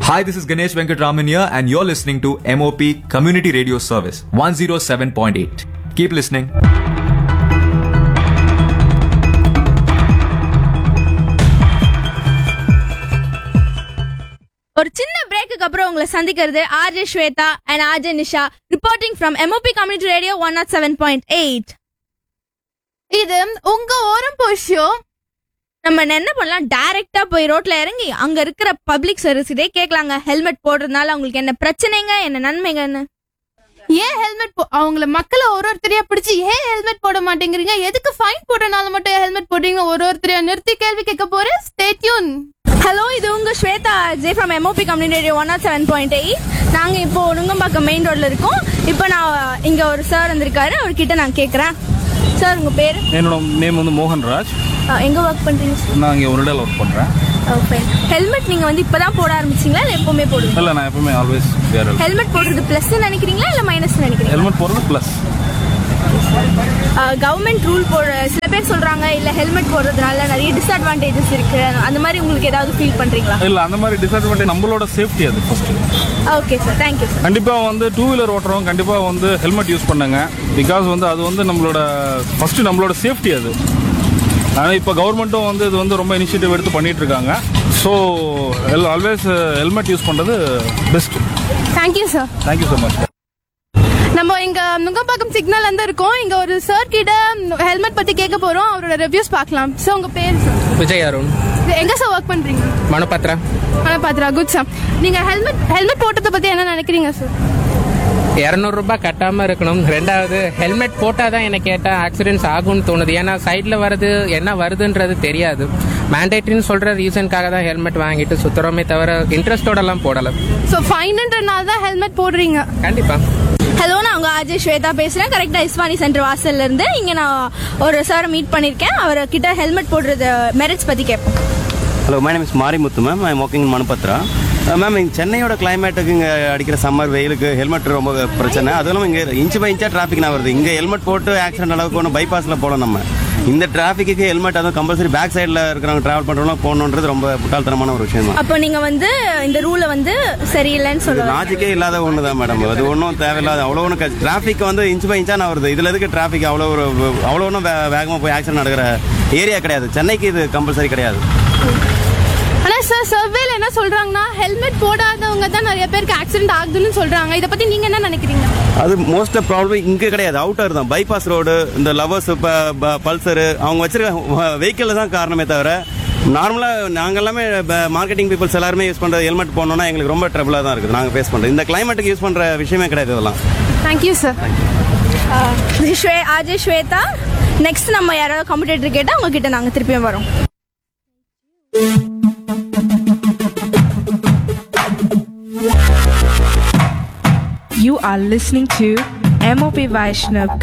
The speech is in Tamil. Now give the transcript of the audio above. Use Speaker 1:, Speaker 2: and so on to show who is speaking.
Speaker 1: Hi, this is Ganesh Venkatraman here, and you're listening to MOP Community Radio Service 107.8. Keep listening.
Speaker 2: ஒரு சின்ன பிரேக்குக்கு அப்புறம் உங்களை சந்திக்கிறது RJ Swetha and RJ Nisha reporting from MOP community radio one nought seven point eight இது உங்க ஓரம் போஷோ நம்ம என்ன பண்ணலாம் டைரக்டா போய் ரோட்ல இறங்கி அங்க இருக்கிற பப்ளிக் சர்வீஸ் இதே கேட்கலாங்க ஹெல்மெட் போடுறதுனால அவங்களுக்கு என்ன பிரச்சனைங்க என்ன நன்மைங்கன்னு
Speaker 3: ஏன் ஹெல்மெட் அவங்கள மக்களை ஒரு ஒருத்தரையா பிடிச்சு ஏன் ஹெல்மெட் போட மாட்டேங்கிறீங்க எதுக்கு ஃபைன் போட்டனால மட்டும் ஹெல்மெட் போடுறீங்க ஒரு ஒருத்தரையா நிறுத்தி கேள்வி கேட்க போறேன் ஸ்டேட்யூன்
Speaker 2: ஹலோ இது உங்க Swetha J from MOP community radio one nought seven point eight நாங்க இப்போ நுங்கம்பாக்கம் மெயின் ரோட்ல இருக்கோம் இப்போ நான் இங்க ஒரு சார் வந்திருக்காரு அவர்கிட்ட நான் கேட்கறேன் சார் உங்க பேரு
Speaker 4: என்னோட நேம் வந்து மோகன்ராஜ்
Speaker 2: அஹ், எங்க ஒர்க் பண்றீங்க சார்
Speaker 4: நான் இங்கே ஒரு இடையில ஒர்க் பண்ணுறேன்
Speaker 2: ஹெல்மெட் நீங்க வந்து இப்பதான் போட ஆரம்பிச்சீங்களா இல்ல எப்பவுமே போடுவீங்க
Speaker 4: இல்லை நான் எப்பவுமே ஆல்வேஸ் வேறு
Speaker 2: ஹெல்மெட் போடுறது பிளஸ் நினைக்கிறீங்களா இல்ல மைனஸ் நினைக்கிறீங்களா
Speaker 4: ஹெல்மெட் போடுறது ப்ளஸ்
Speaker 2: கவர்மெண்ட் ரூல் போட சில பேர் சொல்றாங்க இல்ல ஹெல்மெட் போடுறதுனால நிறைய டிஸ்அட்வான்டேஜஸ் இருக்கு அந்த மாதிரி உங்களுக்கு ஏதாவது ஃபீல் பண்றீங்களா
Speaker 4: இல்லை அந்த மாதிரி டிஸ்அட்வான்டேஜ் நம்மளோட சேஃப்டி அது first
Speaker 2: okay sir thank you sir
Speaker 4: கண்டிப்பாக வந்து டூ வீலர் ஓட்டுறவங்க கண்டிப்பாக வந்து ஹெல்மெட் யூஸ் பண்ணுங்க பிகாஸ் வந்து அது வந்து நம்மளோட ஃபர்ஸ்ட் நம்மளோட சேஃப்டி அது ஆனால் இப்போ கவர்மெண்ட்டும் வந்து இது வந்து ரொம்ப இனிஷியேட்டிவ் எடுத்து பண்ணிட்டு இருக்காங்க ஸோ ஆல்வேஸ் ஹெல்மெட் யூஸ் பண்ணுறது best
Speaker 3: thank you sir
Speaker 4: thank you so much
Speaker 3: நம்ம இங்க நுங்கம்பாக்கம் சிக்னல் வந்து இருக்கோம் இங்க ஒரு சார் கிட்ட ஹெல்மெட் பத்தி கேட்க போறோம் அவரோட ரிவ்யூஸ் பார்க்கலாம் சார் உங்க பேர் சார்
Speaker 5: விஜய் அருண்
Speaker 3: எங்க சார் ஒர்க் பண்றீங்க
Speaker 5: மனப்பத்திரா
Speaker 3: ஆனா பாத்ரா குட் சார் நீங்க ஹெல்மெட் ஹெல்மெட் போட்டதை பத்தி என்ன நினைக்கிறீங்க சார்
Speaker 5: இரநூறுபா கட்டாமல் இருக்கணும் ரெண்டாவது ஹெல்மெட் போட்டால் தான் எனக்கு கேட்டால் ஆக்சிடென்ட்ஸ் ஆகும்னு தோணுது ஏன்னா சைடில் வருது என்ன வருதுன்றது தெரியாது மேண்டேட்ரின்னு சொல்கிற ரீசனுக்காக தான் ஹெல்மெட் வாங்கிட்டு சுத்துறோமே தவிர இன்ட்ரெஸ்டோடலாம் போடலை
Speaker 3: ஸோ ஃபைன்ன்றனால தான் ஹெல்மெட் போடுறீங்க
Speaker 5: கண்டிப்பாக
Speaker 2: ஹலோ நான் உங்க அஜய் ஸ்வேதா பேசுறேன் கரெக்டா இஸ்வானி சென்டர் வாசல்ல இருந்து இங்க நான் ஒரு சாரை மீட் பண்ணிருக்கேன் அவர் கிட்ட ஹெல்மெட் போடுறது மெரிட்ஸ் பத்தி கேட்போம்
Speaker 6: hello my name is Marimuthu ma'am I working Manubhadra ma'am இங்கே சென்னையோட கிளைமேட்டுக்கு இங்கே அடிக்கிற சம்மர் வெயிலுக்கு ஹெல்மெட் ரொம்ப பிரச்சனை அதுவும் இல்லாமல் இங்கே இன்ச்சு பை இன்ச்சாக டிராஃபிக் நான் வருது இங்கே ஹெல்மெட் போட்டு ஆக்சிடென்ட் அளவுக்கு ஒன்று பைபாஸில் போகலாம் நம்ம இந்த டிராஃபிக்கு ஹெல்மெட் அதுவும் கம்பல்சரி பேக் சைடில் இருக்கிறவங்க ட்ராவல் பண்ணுறவங்க போகணுன்றது ரொம்ப முட்டாள்தனமான ஒரு விஷயம் தான்
Speaker 2: அப்போ நீங்க வந்து இந்த ரூலை வந்து சரியில்லைன்னு சொல்லுவாங்க
Speaker 6: லாஜிக்கே இல்லாத ஒன்று தான் மேடம் அது ஒன்றும் தேவையில்லாத அவ்வளோ ஒன்று டிராஃபிக் வந்து இன்ச்சு பை இன்ச்சாக நான் வருது இதில் எதுக்கு டிராஃபிக் அவ்வளோ ஒரு அவ்வளோ ஒன்றும் வேகமாக போய் ஆக்சிடென்ட் நடக்கிற ஏரியா கிடையாது சென்னைக்கு இது கம்பல்சரி கிடையாது
Speaker 3: ஆனா சார் சர்வேல என்ன சொல்றாங்கன்னா ஹெல்மெட் போடாதவங்க தான் நிறைய பேருக்கு ஆக்சிடென்ட் ஆகுதுன்னு சொல்றாங்க இத பத்தி நீங்க என்ன நினைக்கிறீங்க
Speaker 6: அது மோஸ்ட் ப்ராப்ளம் இங்கே கிடையாது அவுட்டர் தான் பைபாஸ் ரோடு இந்த லவர்ஸ் பல்சரு அவங்க வச்சிருக்க வெஹிக்கிள் தான் காரணமே தவிர நார்மலாக நாங்கள் எல்லாமே மார்க்கெட்டிங் பீப்புள்ஸ் எல்லாருமே யூஸ் பண்ணுறது ஹெல்மெட் போனோம்னா எங்களுக்கு ரொம்ப ட்ரபிளாக தான் இருக்குது நாங்கள் ஃபேஸ் பண்ணுறது இந்த கிளைமேட்டுக்கு யூஸ் பண்ணுற விஷயமே கிடையாது இதெல்லாம்
Speaker 3: தேங்க்யூ சார்
Speaker 2: ஸ்வே அஜய் ஸ்வேதா நெக்ஸ்ட் நம்ம யாராவது கம்ப்யூட்டர் கேட்டா உங்ககிட்ட நாங்க திருப்பியும் வரோம்
Speaker 7: You are listening to MOP Vaishnav